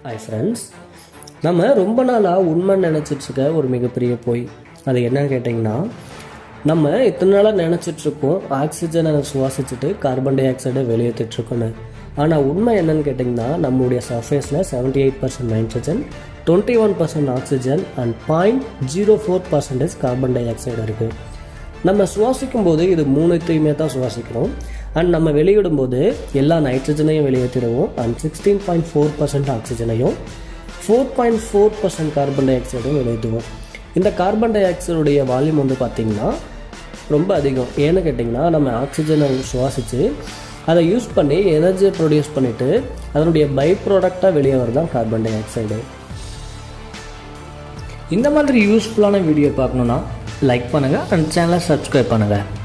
hi friends நம்ம ரொம்ப நாளாக உண்மை நினச்சிட்டு இருக்க ஒரு மிகப்பெரிய பொய் அது என்னன்னு கேட்டிங்கன்னா நம்ம இத்தனை நாளாக நினச்சிட்ருக்கோம் ஆக்சிஜனை சுவாசிச்சுட்டு கார்பன் டை ஆக்சைடை வெளியேற்றிட்டுருக்கோன்னு ஆனால் உண்மை என்னன்னு கேட்டிங்கன்னா நம்மளுடைய சர்ஃபேஸில் seventy eight percent nitrogen twenty one percent oxygen and point zero four percentage carbon dioxide இருக்குது நம்ம சுவாசிக்கும் போது இது மூணுத்தையுமே தான் சுவாசிக்கிறோம் அண்ட் நம்ம வெளியிடும்போது எல்லா நைட்ரஜனையும் வெளியேற்றிடுவோம் and sixteen point four percent ஆக்சிஜனையும் four point four percent carbon டை ஆக்சைடும் வெளியேற்றுவோம் இந்த கார்பன் டை ஆக்சைடுடைய வால்யூம் வந்து பார்த்திங்கன்னா ரொம்ப அதிகம் ஏன்னு கேட்டிங்கன்னா நம்ம ஆக்சிஜனை சுவாசித்து அதை யூஸ் பண்ணி எனர்ஜியை ப்ரொடியூஸ் பண்ணிவிட்டு அதனுடைய பை ப்ராடக்டாக வெளியே வரதான் கார்பன் டை ஆக்சைடு இந்த மாதிரி யூஸ்ஃபுல்லான வீடியோ பார்க்கணுன்னா லைக் பண்ணுங்கள் அண்ட் சேனலை சப்ஸ்கிரைப் பண்ணுங்கள்